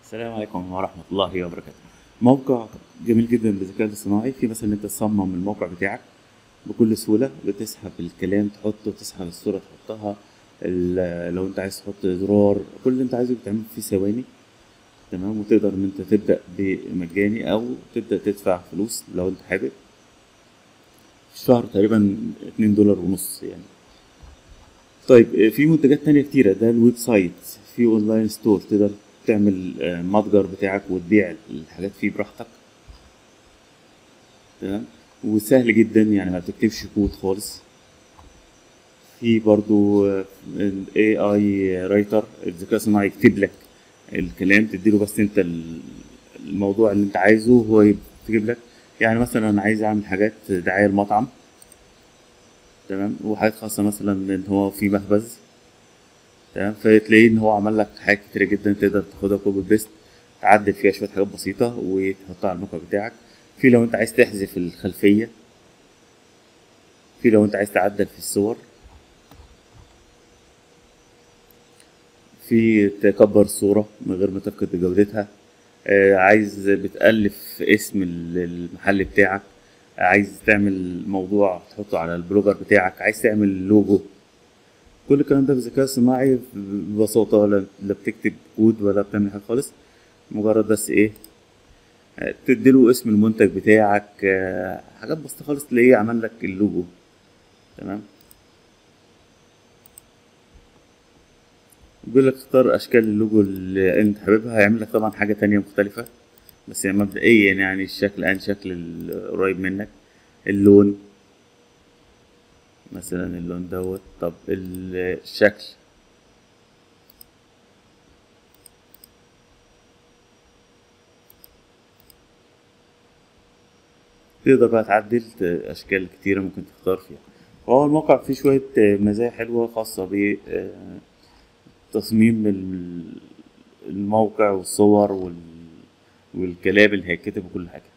السلام عليكم ورحمة الله وبركاته موقع جميل جدا بالذكاء الاصطناعي في مثلا انت تصمم الموقع بتاعك بكل سهولة بتسحب الكلام تحطه تسحب الصورة تحطها ال- لو انت عايز تحط زرار كل اللي انت عايزه بتعمله في ثواني تمام وتقدر ان انت تبدأ بمجاني او تبدأ تدفع فلوس لو انت حابب في الشهر تقريبا اتنين دولار ونص يعني طيب في منتجات تانية كتيرة ده الويب سايت في اونلاين ستور تقدر تعمل آه، متجر بتاعك وتبيع الحاجات فيه براحتك تمام وسهل جدا يعني ما بتكتبش كود خالص في برضو اي اي رايتر الذكاء الصناعي يكتب لك الكلام تديله بس انت ال- الموضوع اللي انت عايزه هو يكتب لك يعني مثلا انا عايز اعمل حاجات دعاية المطعم تمام وحاجات خاصة مثلا ان هو في مخبز تمام فتلاقيه ان هو عمل لك حاجات كتيرة جدا تقدر تاخدها كوبي بيست تعدل فيها شوية حاجات بسيطة وتحطها على الموقع بتاعك في لو انت عايز تحذف الخلفية في لو انت عايز تعدل في الصور في تكبر الصورة من غير ما تفقد جودتها آه، عايز بتألف اسم ال- المحل بتاعك عايز تعمل موضوع تحطه على البلوجر بتاعك عايز تعمل لوجو كل الكلام ده بالذكاء الصناعي ببساطة لا لا بتكتب كود ولا بتعمل حاجة خالص مجرد بس ايه آه، تديله اسم المنتج بتاعك آه، حاجات بسيطة خالص تلاقيه عمل لك اللوجو تمام بيقول لك اختار اشكال اللوجو اللي انت حاببها هيعمل لك طبعا حاجة تانية مختلفة بس يعني مبدئيا يعني الشكل ان شكل القريب منك اللون مثلا اللون دوت طب الشكل تقدر بقى تعدل ت- اشكال كتيرة ممكن تختار فيها هو الموقع فيه شوية آه، مزايا حلوة خاصة بتصميم الموقع والصور وال- والكلام اللي هيتكتب وكل حاجة